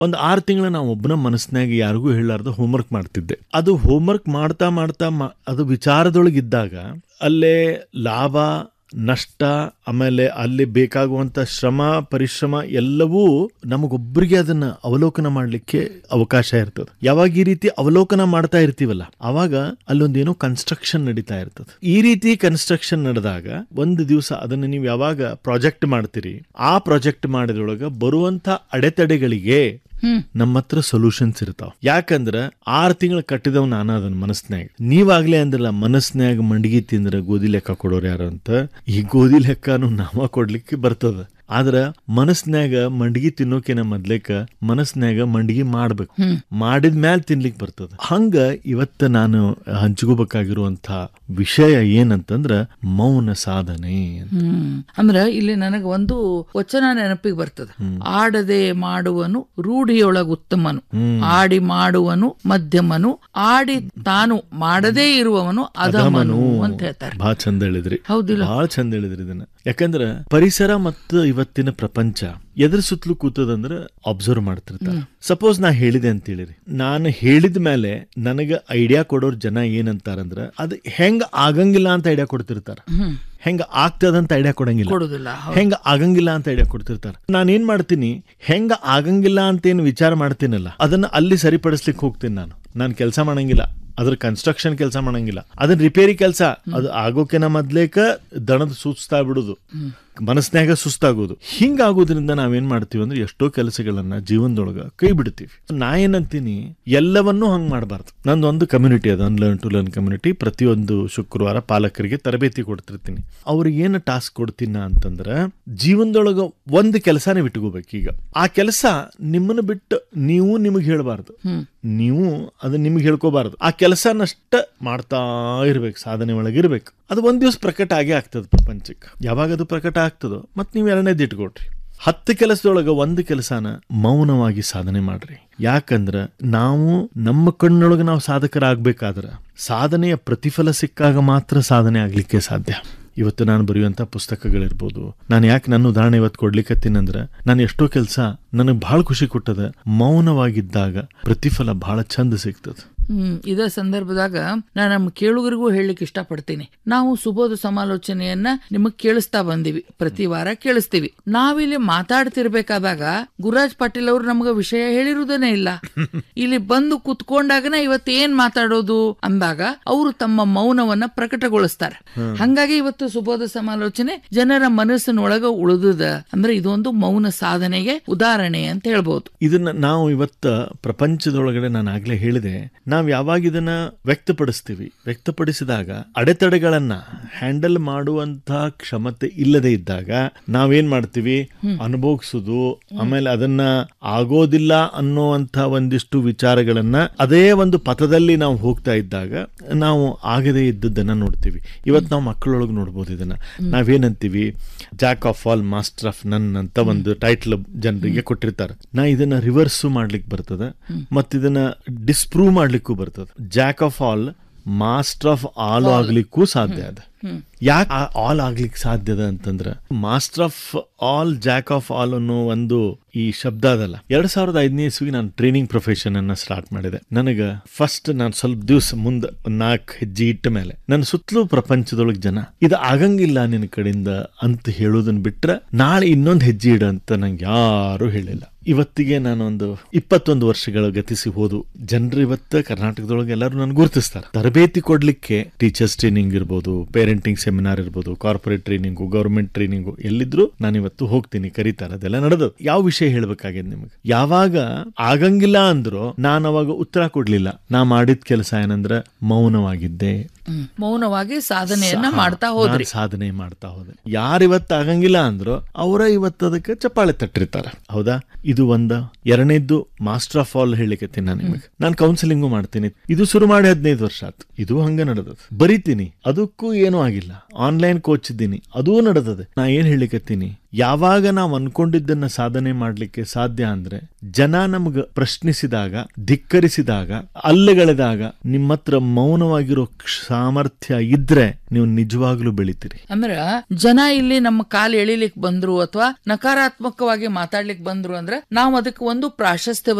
ಒಂದು ಆರು ತಿಂಗಳು ನಾವು ಒಬ್ಬನ ಮನಸ್ಸಿನಾಗ ಯಾರಿಗೂ ಹೇಳಾರ್ದ ಹೋಮ್ವರ್ಕ್ ಮಾಡ್ತಿದ್ದೆ ಅದು ಹೋಮ್ವರ್ಕ್ ಮಾಡ್ತಾ ಮಾಡ್ತಾ ಮಾ- ಅದು ವಿಚಾರದೊಳಗಿದ್ದಾಗ ಅಲ್ಲೇ ಲಾಭ ನಷ್ಟ ಆಮೇಲೆ ಅಲ್ಲಿ ಬೇಕಾಗುವಂತ ಶ್ರಮ ಪರಿಶ್ರಮ ಎಲ್ಲವೂ ನಮಗೊಬ್ಬರಿಗೆ ಅದನ್ನ ಅವಲೋಕನ ಮಾಡಲಿಕ್ಕೆ ಅವಕಾಶ ಇರ್ತದೆ ಯಾವಾಗ ಈ ರೀತಿ ಅವಲೋಕನ ಮಾಡ್ತಾ ಇರ್ತೀವಲ್ಲ ಅವಾಗ ಅಲ್ಲೊಂದೇನೋ ಕನ್ಸ್ಟ್ರಕ್ಷನ್ ನಡೀತಾ ಇರ್ತದೆ ಈ ರೀತಿ ಕನ್ಸ್ಟ್ರಕ್ಷನ್ ನಡೆದಾಗ ಒಂದು ದಿವಸ ಅದನ್ನ ನೀವು ಯಾವಾಗ ಪ್ರಾಜೆಕ್ಟ್ ಮಾಡ್ತೀರಿ ಆ ಪ್ರಾಜೆಕ್ಟ್ ಮಾಡಿದ್ರೊಳಗ ಬರುವಂತ ಅಡೆತಡೆಗಳಿಗೆ ಹ್ಮ್ ನಮ್ಮ ಹತ್ರ ಸೊಲ್ಯೂಷನ್ಸ್ ಇರ್ತಾವ ಯಾಕಂದ್ರ ಆರ್ ತಿಂಗಳು ಕಟ್ಟಿದವ್ ನಾನು ಅದನ್ನ ಮನಸ್ನ್ಯಾಗ ನೀವಾಗ್ಲೇ ಅಂದ್ರಲ್ಲ ಮನಸ್ನ್ಯಾಗ ಮಂಡಿಗೆ ತಿಂದ್ರ ಗೋಧಿ ಲೆಕ್ಕ ಕೊಡೋರು ಯಾರು ಅಂತ ಈ ಗೋಧಿ ಲೆಕ್ಕನು ನಾವ ಕೊಡ್ಲಿಕ್ಕೆ ಬರ್ತದ ಆದ್ರ ಮನಸ್ನ್ಯಾಗ ಮಂಡಿಗೆ ತಿನ್ನೋಕಿನ ಮೊದ್ಲೇಕ ಮನಸ್ನ್ಯಾಗ ಮಂಡಿಗೆ ಮಾಡ್ಬೇಕು ಮಾಡಿದ ಮ್ಯಾಲ್ ತಿನ್ಲಿಕ್ ಬರ್ತದ ಹಂಗ ಇವತ್ತ ನಾನು ಹಂಚ್ಕೋಬೇಕಾಗಿರುವಂತ ವಿಷಯ ಏನಂತಂದ್ರ ಮೌನ ಸಾಧನೆ ಅಂತ. ಹ್ಮ್ ಅಂದ್ರ ಇಲ್ಲಿ ನನಗ ಒಂದು ವಚನ ನೆನಪಿಗೆ ಬರ್ತದ ಆಡದೆ ಮಾಡುವನು ರೂಢಿಯೊಳಗ ಉತ್ತಮನು ಆಡಿ ಮಾಡುವನು ಮಧ್ಯಮನು ಆಡಿ ತಾನು ಮಾಡದೇ ಇರುವವನು ಅಧಮನು ಅಂತ ಹೇಳ್ತಾರೆ ಬಹಳ ಚಂದ ಹೇಳಿದ್ರಿ ಹೌದಿಲ್ಲ ಬಹಳ ಚಂದ ಹೇಳಿದ್ರಿ ಇದನ್ನ ಯಾಕಂದ್ರ ಪರಿಸರ ಮತ್ತು ಇವತ್ತಿನ ಪ್ರಪಂಚ ಎದ್ರ ಸುತ್ತಲೂ ಕೂತದಂದ್ರ ಅಬ್ಸರ್ವ್ ಮಾಡ್ತಿರ್ತಾರೆ ಸಪೋಸ್ ನಾ ಹೇಳಿದೆ ಅಂತ ಹೇಳಿರಿ ನಾನು ಹೇಳಿದ ಮೇಲೆ ನನಗ ಐಡಿಯಾ ಕೊಡೋರ್ ಜನ ಏನಂತಾರಂದ್ರ ಅದು ಹೆಂಗ್ ಆಗಂಗಿಲ್ಲ ಅಂತ ಐಡಿಯಾ ಕೊಡ್ತಿರ್ತಾರ ಹ್ಮ್ ಹೆಂಗ ಆಗ್ತದಂತ ಐಡಿಯಾ ಕೊಡಂಗಿಲ್ಲ ಕೊಡುದಿಲ್ಲ ಹೌದು. ಹೆಂಗ ಆಗಂಗಿಲ್ಲ ಅಂತ ಐಡಿಯಾ ಕೊಡ್ತಿರ್ತಾರೆ ನಾನು ಏನ್ ಮಾಡ್ತೀನಿ ಹೆಂಗ ಆಗಂಗಿಲ್ಲ ಅಂತ ಏನು ವಿಚಾರ ಮಾಡ್ತೀನಲ್ಲ ಅದನ್ನ ಅಲ್ಲಿ ಸರಿಪಡಿಸ್ಲಿಕ್ಕೆ ಹೋಗ್ತೀನಿ ನಾನು ನಾನು ಕೆಲಸ ಮಾಡಂಗಿಲ್ಲ ಅದ್ರ ಕನ್ಸ್ಟ್ರಕ್ಷನ್ ಕೆಲಸ ಮಾಡಂಗಿಲ್ಲ ಅದನ್ನ ರಿಪೇರಿ ಕೆಲಸ ಅದು ಆಗೋಕೆನ ಮೊದ್ಲೇಕ ದಣದ ಸುಸ್ತಾ ಬಿಡುದು ಮನಸ್ನ್ಯಾಗ ಸುಸ್ತಾಗೋದು ಹಿಂಗಾಗೋದ್ರಿಂದ ನಾವೇನ್ ಮಾಡ್ತೀವಿ ಅಂದ್ರೆ ಎಷ್ಟೋ ಕೆಲಸಗಳನ್ನ ಜೀವನದೊಳಗ ಕೈ ಬಿಡ್ತೀವಿ ನಾ ಏನಂತೀನಿ ಎಲ್ಲವನ್ನೂ ಹಂಗ್ ಮಾಡಬಾರ್ದು ನಂದು ಒಂದು ಕಮ್ಯುನಿಟಿ ಅದ ಅನ್ಲರ್ನ್ ಟು ಲರ್ನ್ ಕಮ್ಯುನಿಟಿ ಪ್ರತಿಯೊಂದು ಶುಕ್ರವಾರ ಪಾಲಕರಿಗೆ ತರಬೇತಿ ಕೊಡ್ತಿರ್ತೀನಿ ಅವ್ರಿಗೆ ಏನು ಟಾಸ್ಕ್ ಕೊಡ್ತೀನ ಅಂತಂದ್ರ ಜೀವನದೊಳಗ ಒಂದು ಕೆಲಸನೇ ಬಿಟ್ಕೋಬೇಕು ಈಗ ಆ ಕೆಲಸ ನಿಮ್ಮನ್ನ ಬಿಟ್ಟು ನೀವು ನಿಮಗೆ ಹೇಳಬಾರ್ದು ನೀವು ಅದು ನಿಮ್ಗೆ ಹೇಳ್ಕೋಬಾರ್ದು ಆ ಕೆಲಸನಷ್ಟ ಮಾಡ್ತಾ ಇರ್ಬೇಕು ಸಾಧನೆ ಒಳಗಿರ್ಬೇಕು ಅದು ಒಂದ್ ದಿವಸ ಪ್ರಕಟ ಆಗೇ ಆಗ್ತದೆ ಪ್ರಪಂಚಕ್ಕೆ ಯಾವಾಗ ಅದು ಪ್ರಕಟ ಆಗ್ತದೋ ಮತ್ತೆ ನೀವು ಎರಡನೇದು ಇಟ್ಕೊಡ್ರಿ ಹತ್ತು ಕೆಲಸದೊಳಗ ಒಂದು ಕೆಲಸನ ಮೌನವಾಗಿ ಸಾಧನೆ ಮಾಡ್ರಿ ಯಾಕಂದ್ರ ನಾವು ನಮ್ಮ ಕಣ್ಣೊಳಗ ನಾವು ಸಾಧಕರಾಗಬೇಕಾದ್ರ ಸಾಧನೆಯ ಪ್ರತಿಫಲ ಸಿಕ್ಕಾಗ ಮಾತ್ರ ಸಾಧನೆ ಆಗ್ಲಿಕ್ಕೆ ಸಾಧ್ಯ ಇವತ್ತು ನಾನು ಬರೆಯುವಂಥ ಪುಸ್ತಕಗಳಿರ್ಬೋದು ನಾನು ಯಾಕೆ ನನ್ನ ಉದಾಹರಣೆ ಇವತ್ತು ಕೊಡ್ಲಿಕ್ಕತ್ತೀನಂದ್ರ ನಾನು ಎಷ್ಟೋ ಕೆಲಸ ನನಗೆ ಭಾಳ ಖುಷಿ ಕೊಟ್ಟದ ಮೌನವಾಗಿದ್ದಾಗ ಪ್ರತಿಫಲ ಭಾಳ ಚಂದ ಸಿಗ್ತದೆ ಹ್ಮ್ ಇದೇ ಸಂದರ್ಭದಾಗ ನಾನು ನಮ್ಮ ಕೇಳುಗರಿಗೂ ಹೇಳಲಿಕ್ಕೆ ಇಷ್ಟಪಡ್ತೀನಿ ನಾವು ಸುಬೋಧ ಸಮಾಲೋಚನೆಯನ್ನ ನಿಮಗ್ ಕೇಳಿಸ್ತಾ ಬಂದಿವಿ ಪ್ರತಿ ವಾರ ಕೇಳಿಸ್ತೀವಿ ನಾವಿಲ್ಲಿ ಮಾತಾಡ್ತಿರ್ಬೇಕಾದಾಗ ಗುರುರಾಜ್ ಪಾಟೀಲ್ ಅವರು ನಮಗ ವಿಷಯ ಹೇಳಿರುವುದನೇ ಇಲ್ಲ ಇಲ್ಲಿ ಬಂದು ಕುತ್ಕೊಂಡಾಗನ ಇವತ್ತು ಏನ್ ಮಾತಾಡೋದು ಅಂದಾಗ ಅವರು ತಮ್ಮ ಮೌನವನ್ನ ಪ್ರಕಟಗೊಳಿಸ್ತಾರೆ ಹಂಗಾಗಿ ಇವತ್ತು ಸುಬೋಧ ಸಮಾಲೋಚನೆ ಜನರ ಮನಸ್ಸಿನೊಳಗ ಉಳಿದುದ ಅಂದ್ರೆ ಇದೊಂದು ಮೌನ ಸಾಧನೆಗೆ ಉದಾಹರಣೆ ಅಂತ ಹೇಳ್ಬೋದು ಇದನ್ನ ನಾವು ಇವತ್ತ ಪ್ರಪಂಚದೊಳಗಡೆ ನಾನು ಆಗ್ಲೇ ಹೇಳಿದೆ ನಾವು ಯಾವಾಗ ಇದನ್ನ ವ್ಯಕ್ತಪಡಿಸ್ತೀವಿ ವ್ಯಕ್ತಪಡಿಸಿದಾಗ ಅಡೆತಡೆಗಳನ್ನ ಹ್ಯಾಂಡಲ್ ಮಾಡುವಂತ ಕ್ಷಮತೆ ಇಲ್ಲದೆ ಇದ್ದಾಗ ನಾವೇನ್ ಮಾಡ್ತೀವಿ ಅನುಭವಿಸುದು ಆಮೇಲೆ ಅದನ್ನ ಆಗೋದಿಲ್ಲ ಅನ್ನುವಂತ ಒಂದಿಷ್ಟು ವಿಚಾರಗಳನ್ನ ಅದೇ ಒಂದು ಪಥದಲ್ಲಿ ನಾವು ಹೋಗ್ತಾ ಇದ್ದಾಗ ನಾವು ಆಗದೇ ಇದ್ದದ್ದನ್ನ ನೋಡ್ತೀವಿ ಇವತ್ತು ನಾವು ಮಕ್ಕಳೊಳಗೆ ನೋಡ್ಬೋದು ಇದನ್ನ ನಾವೇನಂತೀವಿ jack of all master of none ಅಂತ ಒಂದು ಟೈಟ್ಲ್ ಜನರಿಗೆ ಕೊಟ್ಟಿರ್ತಾರೆ ನಾ ಇದನ್ನ ರಿವರ್ಸ್ ಮಾಡ್ಲಿಕ್ಕೆ ಬರ್ತದ ಮತ್ ಇದನ್ನ ಡಿಸ್ಪ್ರೂವ್ ಮಾಡ್ಲಿಕ್ಕೂ ಬರ್ತದ jack of all master of all ಆಗ್ಲಿಕ್ಕೂ ಸಾಧ್ಯ ಅದ ಯಾಕೆ ಆಲ್ ಆಗ್ಲಿಕ್ಕೆ ಸಾಧ್ಯದ ಅಂತಂದ್ರ master of all jack of all ಅನ್ನೋ ಒಂದು ಈ ಶಬ್ದ ಅದಲ್ಲ ಎರಡ್ ಸಾವಿರದ ಐದನೇ ಇಸ್ವಿಗೆ ನಾನು ಟ್ರೈನಿಂಗ್ ಪ್ರೊಫೆಷನ್ ಅನ್ನ ಸ್ಟಾರ್ಟ್ ಮಾಡಿದೆ ನನಗ ಫಸ್ಟ್ ನಾನು ಸ್ವಲ್ಪ ದಿವಸ ಮುಂದೆ ನಾಲ್ಕು ಹೆಜ್ಜೆ ಇಟ್ಟ ಮೇಲೆ ನನ್ನ ಸುತ್ತಲೂ ಪ್ರಪಂಚದೊಳಗೆ ಜನ ಇದು ಆಗಂಗಿಲ್ಲ ನಿನ್ನ ಕಡೆಯಿಂದ ಅಂತ ಹೇಳೋದನ್ನ ಬಿಟ್ರೆ ನಾಳೆ ಇನ್ನೊಂದು ಹೆಜ್ಜೆ ಇಡ ಅಂತ ನಂಗೆ ಯಾರು ಹೇಳಿಲ್ಲ ಇವತ್ತಿಗೆ ನಾನು ಒಂದು ಇಪ್ಪತ್ತೊಂದು ವರ್ಷಗಳ ಗತಿಸಿ ಹೋದು ಜನರು ಇವತ್ತು ಕರ್ನಾಟಕದೊಳಗೆ ಎಲ್ಲರೂ ನನ್ಗೆ ಗುರುತಿಸ್ತಾರೆ ತರಬೇತಿ ಕೊಡ್ಲಿಕ್ಕೆ ಟೀಚರ್ಸ್ ಟ್ರೈನಿಂಗ್ ಇರ್ಬೋದು ಪೇರೆಂಟಿಂಗ್ ಸೆಮಿನಾರ್ ಇರ್ಬೋದು ಕಾರ್ಪೊರೇಟ್ ಟ್ರೈನಿಂಗು ಗೌರ್ಮೆಂಟ್ ಟ್ರೈನಿಂಗು ಎಲ್ಲಿದ್ರು ನಾನು ಇವತ್ತು ಹೋಗ್ತೀನಿ ಕರೀತಾರೆ ಅದೆಲ್ಲ ನಡೆದು ಯಾವ ವಿಷಯ ಹೇಳ್ಬೇಕಾಗಿದೆ ನಿಮಗೆ ಯಾವಾಗ ಆಗಂಗಿಲ್ಲ ಅಂದ್ರು ನಾನು ಅವಾಗ ಉತ್ತರ ಕೊಡ್ಲಿಲ್ಲ ನಾ ಮಾಡಿದ ಕೆಲಸ ಏನಂದ್ರ ಮೌನವಾಗಿದ್ದೆ ಹ್ಮ್. ಮೌನವಾಗಿ ಸಾಧನೆಯನ್ನ ಮಾಡ್ತಾ ಹೋದ್ರಿ ನಾನ್ ಸಾಧನೆ ಮಾಡ್ತಾ ಹೋದೆ ಯಾರು ಇವತ್ತು ಆಗಂಗಿಲ್ಲ ಅಂದ್ರು ಅವರ ಇವತ್ತು ಅದಕ್ಕೆ ಚಪ್ಪಾಳೆ ತಟ್ಟಿರ್ತಾರೆ ಹೌದಾ ಇದು ಒಂದ ಎರಡನೇದ್ದು ಮಾಸ್ಟರ್ ಆಫ್ ಆಲ್ ಹೇಳಿಕತ್ತೀನಿ ನಾನು ನಿಮಗೆ ನಾನು ಕೌನ್ಸಿಲಿಂಗು ಮಾಡ್ತೀನಿ ಇದು ಶುರು ಮಾಡಿ ಹದಿನೈದು ವರ್ಷ ಆಯ್ತು ಇದು ಹಂಗ ನಡೆದದ ಬರಿತೀನಿ ಅದಕ್ಕೂ ಏನೂ ಆಗಿಲ್ಲ ಆನ್ಲೈನ್ ಕೋಚ್ ಇದ್ದೀನಿ ಅದೂ ನಡೆದದೆ ನಾ ಏನ್ ಹೇಳಿಕತ್ತೀನಿ ಯಾವಾಗ ನಾವು ಅನ್ಕೊಂಡಿದ್ದನ್ನ ಸಾಧನೆ ಮಾಡ್ಲಿಕ್ಕೆ ಸಾಧ್ಯ ಅಂದ್ರೆ ಜನ ನಮ್ಗ ಪ್ರಶ್ನಿಸಿದಾಗ ಧಿಕ್ಕರಿಸಿದಾಗ ಅಲ್ಲಗಳೆದಾಗ ನಿಮ್ಮ ಹತ್ರ ಮೌನವಾಗಿರೋ ಕ್ಷ- ಸಾಮರ್ಥ್ಯ ಇದ್ರೆ ನೀವು ನಿಜವಾಗ್ಲೂ ಬೆಳಿತೀರಿ ಅಂದ್ರ ಜನ ಇಲ್ಲಿ ನಮ್ಮ ಕಾಲ್ ಎಳಿಲಿಕ್ ಬಂದ್ರು ಅಥವಾ ನಕಾರಾತ್ಮಕವಾಗಿ ಮಾತಾಡ್ಲಿಕ್ ಬಂದ್ರು ಅಂದ್ರೆ ನಾವು ಅದಕ್ಕೆ ಒಂದು ಪ್ರಾಶಸ್ತ್ಯ